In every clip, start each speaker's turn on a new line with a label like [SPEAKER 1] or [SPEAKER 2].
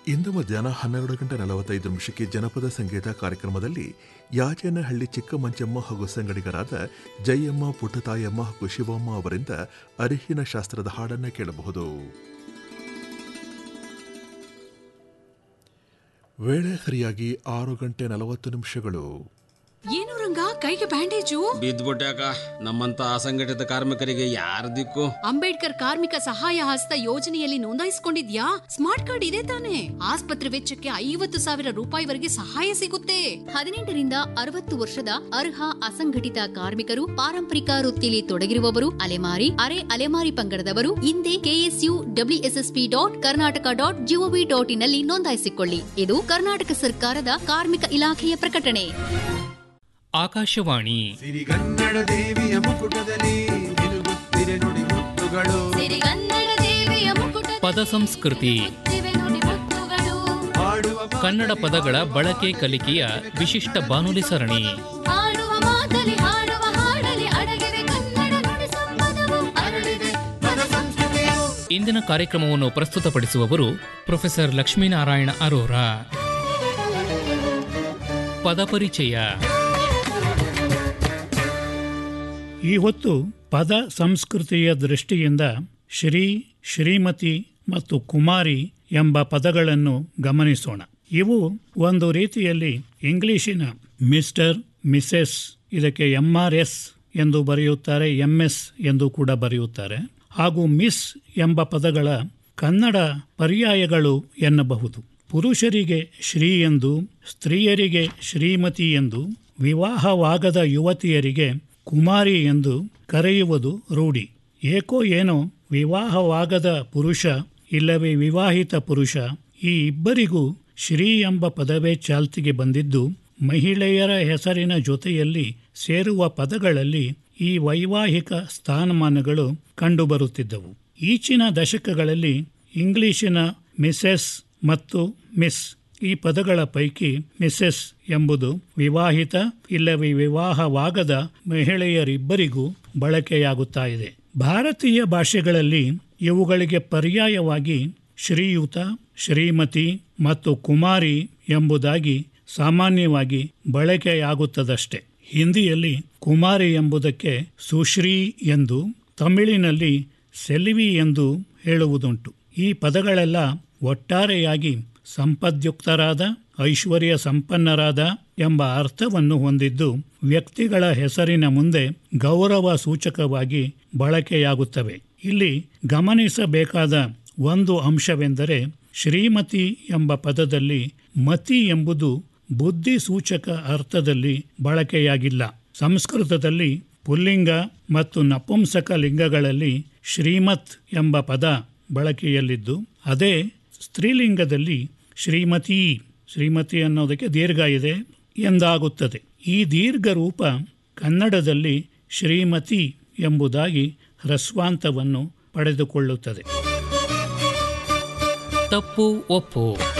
[SPEAKER 1] ಇಂದು ಮಧ್ಯಾಹ್ನ ಹನ್ನೆರಡು ಗಂಟೆ ನಲವತ್ತೈದು ನಿಮಿಷಕ್ಕೆ ಜನಪದ ಸಂಗೀತ ಕಾರ್ಯಕ್ರಮದಲ್ಲಿ ಯಾಚನಹಳ್ಳಿ ಚಿಕ್ಕಮಂಚಮ್ಮ ಹಾಗೂ ಸಂಗಡಿಗರಾದ ಜಯಮ್ಮ ಪುಟ್ಟತಾಯಮ್ಮ ಹಾಗೂ ಶಿವಮ್ಮ ಅವರಿಂದ ಅರಿಹಿನ ಶಾಸ್ತ್ರದ ಹಾಡನ್ನು ಕೇಳಬಹುದು ವೇಳೆ ಸರಿಯಾಗಿ ಆರು ಗಂಟೆ ನಲವತ್ತು ನಿಮಿಷಗಳು
[SPEAKER 2] ಏನು ರಂಗ ಕೈಗೆ ಬ್ಯಾಂಡೇಜು
[SPEAKER 3] ಬಿದ್ದ್ಬಿಟ್ಯಾಕ ನಮ್ಮಂತ ಅಸಂಘಟಿತ ಕಾರ್ಮಿಕರಿಗೆ ಯಾರ ದಿಕ್ಕು
[SPEAKER 2] ಅಂಬೇಡ್ಕರ್ ಕಾರ್ಮಿಕ ಸಹಾಯ ಹಸ್ತ ಯೋಜನೆಯಲ್ಲಿ ನೋಂದಾಯಿಸಿಕೊಂಡಿದ್ಯಾ ಸ್ಮಾರ್ಟ್ ಕಾರ್ಡ್ ಇದೆ ತಾನೆ ಆಸ್ಪತ್ರೆ ವೆಚ್ಚಕ್ಕೆ ಐವತ್ತು ಸಾವಿರ ರೂಪಾಯಿವರೆಗೆ ಸಹಾಯ ಸಿಗುತ್ತೆ ಹದಿನೆಂಟರಿಂದ ಅರವತ್ತು ವರ್ಷದ ಅರ್ಹ ಅಸಂಘಟಿತ ಕಾರ್ಮಿಕರು ಪಾರಂಪರಿಕ ವೃತ್ತಿಯಲ್ಲಿ ತೊಡಗಿರುವವರು ಅಲೆಮಾರಿ ಅರೆ ಅಲೆಮಾರಿ ಪಂಗಡದವರು ಹಿಂದೆ KSU WSSP dot Karnataka dot GOV dot ಇನ್ನಲ್ಲಿ ನೋಂದಾಯಿಸಿಕೊಳ್ಳಿ ಇದು ಕರ್ನಾಟಕ ಸರ್ಕಾರದ ಕಾರ್ಮಿಕ ಇಲಾಖೆಯ ಪ್ರಕಟಣೆ
[SPEAKER 4] ಆಕಾಶವಾಣಿ
[SPEAKER 5] ಸಿರಿಗನ್ನಡ ದೇವಿಯ ಮುಕುಟದಲ್ಲಿ ನಿಲುಗುತ್ತಿರೆ ನುಡಿ ಮುತ್ತುಗಳು
[SPEAKER 4] ಪದ ಸಂಸ್ಕೃತಿ
[SPEAKER 5] ಹಾಡುವ
[SPEAKER 4] ಕನ್ನಡ ಪದಗಳ ಬಳಕೆ ಕಲಿಕೆಯ ವಿಶಿಷ್ಟ ಬಾನುಲಿ ಸರಣಿ
[SPEAKER 6] ಹಾಡುವ ಮಾತಲಿ ಹಾಡುವ ಹಾಡಲಿ ಅಡಗಿವೆ ಕನ್ನಡ ನುಡಿ ಸಂಪದವು ಅರಳಿದೆ
[SPEAKER 5] ಪದ ಸಂಸ್ಕೃತಿಯು
[SPEAKER 4] ಇಂದಿನ ಕಾರ್ಯಕ್ರಮವನ್ನು ಪ್ರಸ್ತುತಪಡಿಸುವವರು ಪ್ರೊಫೆಸರ್ ಲಕ್ಷ್ಮೀನಾರಾಯಣ ಅರೋರ ಪದಪರಿಚಯ
[SPEAKER 7] ಈ ಹೊತ್ತು ಪದ ಸಂಸ್ಕೃತಿಯ ದೃಷ್ಟಿಯಿಂದ ಶ್ರೀ ಶ್ರೀಮತಿ ಮತ್ತು ಕುಮಾರಿ ಎಂಬ ಪದಗಳನ್ನು ಗಮನಿಸೋಣ ಇವು ಒಂದು ರೀತಿಯಲ್ಲಿ ಇಂಗ್ಲಿಶಿನ ಮಿಸ್ಟರ್ ಮಿಸೆಸ್ ಇದಕ್ಕೆ ಎಂ ಆರ್ ಎಸ್ ಎಂದು ಬರೆಯುತ್ತಾರೆ ಎಂ ಎಸ್ ಎಂದು ಕೂಡ ಬರೆಯುತ್ತಾರೆ ಹಾಗೂ ಮಿಸ್ ಎಂಬ ಪದಗಳ ಕನ್ನಡ ಪರ್ಯಾಯಗಳು ಎನ್ನಬಹುದು ಪುರುಷರಿಗೆ ಶ್ರೀ ಎಂದು ಸ್ತ್ರೀಯರಿಗೆ ಶ್ರೀಮತಿ ಎಂದು ವಿವಾಹವಾಗದ ಯುವತಿಯರಿಗೆ ಕುಮಾರಿ ಎಂದು ಕರೆಯುವುದು ರೂಢಿ ಏಕೋ ಏನೋ ವಿವಾಹವಾಗದ ಪುರುಷ ಇಲ್ಲವೇ ವಿವಾಹಿತ ಪುರುಷ ಈ ಇಬ್ಬರಿಗೂ ಶ್ರೀ ಎಂಬ ಪದವೇ ಚಾಲ್ತಿಗೆ ಬಂದಿದ್ದು ಮಹಿಳೆಯರ ಹೆಸರಿನ ಜೊತೆಯಲ್ಲಿ ಸೇರುವ ಪದಗಳಲ್ಲಿ ಈ ವೈವಾಹಿಕ ಸ್ಥಾನಮಾನಗಳು ಕಂಡುಬರುತ್ತಿದ್ದವು ಈಚಿನ ದಶಕಗಳಲ್ಲಿ ಇಂಗ್ಲಿಶಿನ ಮಿಸೆಸ್ ಮತ್ತು ಮಿಸ್ ಈ ಪದಗಳ ಪೈಕಿ ಮಿಸೆಸ್ ಎಂಬುದು ವಿವಾಹಿತ ಇಲ್ಲವೇ ವಿವಾಹವಾಗದ ಮಹಿಳೆಯರಿಬ್ಬರಿಗೂ ಬಳಕೆಯಾಗುತ್ತಾ ಇದೆ ಭಾರತೀಯ ಭಾಷೆಗಳಲ್ಲಿ ಇವುಗಳಿಗೆ ಪರ್ಯಾಯವಾಗಿ ಶ್ರೀಯುತ ಶ್ರೀಮತಿ ಮತ್ತು ಕುಮಾರಿ ಎಂಬುದಾಗಿ ಸಾಮಾನ್ಯವಾಗಿ ಬಳಕೆಯಾಗುತ್ತದಷ್ಟೆ ಹಿಂದಿಯಲ್ಲಿ ಕುಮಾರಿ ಎಂಬುದಕ್ಕೆ ಸುಶ್ರೀ ಎಂದು ತಮಿಳಿನಲ್ಲಿ ಸೆಲ್ವಿ ಎಂದು ಹೇಳುವುದುಂಟು ಈ ಪದಗಳೆಲ್ಲ ಒಟ್ಟಾರೆಯಾಗಿ ಸಂಪದ್ಯುಕ್ತರಾದ ಐಶ್ವರ್ಯ ಸಂಪನ್ನರಾದ ಎಂಬ ಅರ್ಥವನ್ನು ಹೊಂದಿದ್ದು ವ್ಯಕ್ತಿಗಳ ಹೆಸರಿನ ಮುಂದೆ ಗೌರವ ಸೂಚಕವಾಗಿ ಬಳಕೆಯಾಗುತ್ತವೆ ಇಲ್ಲಿ ಗಮನಿಸಬೇಕಾದ ಒಂದು ಅಂಶವೆಂದರೆ ಶ್ರೀಮತಿ ಎಂಬ ಪದದಲ್ಲಿ ಮತಿ ಎಂಬುದು ಬುದ್ಧಿ ಸೂಚಕ ಅರ್ಥದಲ್ಲಿ ಬಳಕೆಯಾಗಿಲ್ಲ ಸಂಸ್ಕೃತದಲ್ಲಿ ಪುಲ್ಲಿಂಗ ಮತ್ತು ನಪುಂಸಕ ಲಿಂಗಗಳಲ್ಲಿ ಶ್ರೀಮತ್ ಎಂಬ ಪದ ಬಳಕೆಯಲ್ಲಿದ್ದು ಅದೇ ಸ್ತ್ರೀಲಿಂಗದಲ್ಲಿ ಶ್ರೀಮತಿ ಶ್ರೀಮತಿ ಅನ್ನೋದಕ್ಕೆ ದೀರ್ಘ ಇದೆ ಎಂದಾಗುತ್ತದೆ ಈ ದೀರ್ಘ ರೂಪ ಕನ್ನಡದಲ್ಲಿ ಶ್ರೀಮತಿ ಎಂಬುದಾಗಿ ಹ್ರಸ್ವಾಂತವನ್ನು ಪಡೆದುಕೊಳ್ಳುತ್ತದೆ
[SPEAKER 4] ತಪ್ಪು ಒಪ್ಪು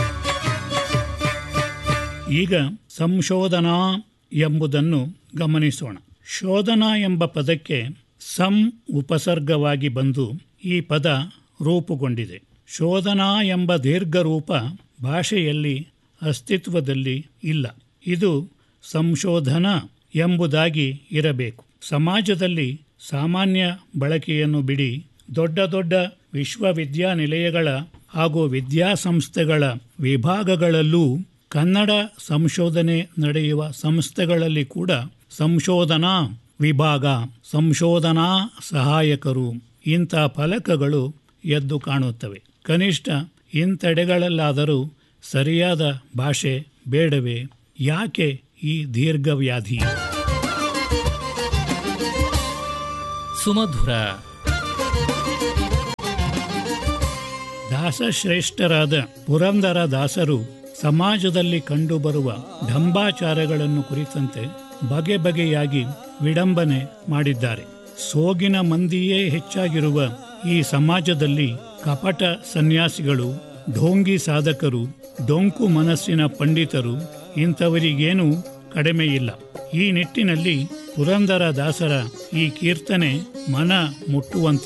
[SPEAKER 7] ಈಗ ಸಂಶೋಧನಾ ಎಂಬುದನ್ನು ಗಮನಿಸೋಣ ಶೋಧನಾ ಎಂಬ ಪದಕ್ಕೆ ಸಂ ಉಪಸರ್ಗವಾಗಿ ಬಂದು ಈ ಪದ ರೂಪುಗೊಂಡಿದೆ ಶೋಧನಾ ಎಂಬ ದೀರ್ಘರೂಪ ಭಾಷೆಯಲ್ಲಿ ಅಸ್ತಿತ್ವದಲ್ಲಿ ಇಲ್ಲ ಇದು ಸಂಶೋಧನ ಎಂಬುದಾಗಿ ಇರಬೇಕು ಸಮಾಜದಲ್ಲಿ ಸಾಮಾನ್ಯ ಬಳಕೆಯನ್ನು ಬಿಡಿ ದೊಡ್ಡ ದೊಡ್ಡ ವಿಶ್ವವಿದ್ಯಾನಿಲಯಗಳ ಹಾಗೂ ವಿದ್ಯಾಸಂಸ್ಥೆಗಳ ವಿಭಾಗಗಳಲ್ಲೂ ಕನ್ನಡ ಸಂಶೋಧನೆ ನಡೆಯುವ ಸಂಸ್ಥೆಗಳಲ್ಲಿ ಕೂಡ ಸಂಶೋಧನಾ ವಿಭಾಗ ಸಂಶೋಧನಾ ಸಹಾಯಕರು ಇಂಥ ಫಲಕಗಳು ಎದ್ದು ಕಾಣುತ್ತವೆ ಕನಿಷ್ಠ ಇಂಥೆಡೆಗಳಲ್ಲಾದರೂ ಸರಿಯಾದ ಭಾಷೆ ಬೇಡವೇ ಯಾಕೆ ಈ ದೀರ್ಘವ್ಯಾಧಿ
[SPEAKER 4] ಸುಮಧುರ
[SPEAKER 7] ದಾಸಶ್ರೇಷ್ಠರಾದ ಪುರಂದರ ದಾಸರು ಸಮಾಜದಲ್ಲಿ ಕಂಡುಬರುವ ಢಂಬಾಚಾರಗಳನ್ನು ಕುರಿತಂತೆ ಬಗೆ ಬಗೆಯಾಗಿ ವಿಡಂಬನೆ ಮಾಡಿದ್ದಾರೆ ಸೋಗಿನ ಮಂದಿಯೇ ಹೆಚ್ಚಾಗಿರುವ ಈ ಸಮಾಜದಲ್ಲಿ ಕಪಟ ಸನ್ಯಾಸಿಗಳು ಢೋಂಗಿ ಸಾಧಕರು ಡೊಂಕು ಮನಸ್ಸಿನ ಪಂಡಿತರು ಇಂಥವರಿಗೇನೂ ಕಡಿಮೆಯಿಲ್ಲ ಈ ನಿಟ್ಟಿನಲ್ಲಿ ಪುರಂದರ ದಾಸರ ಈ ಕೀರ್ತನೆ ಮನ ಮುಟ್ಟುವಂತಿದೆ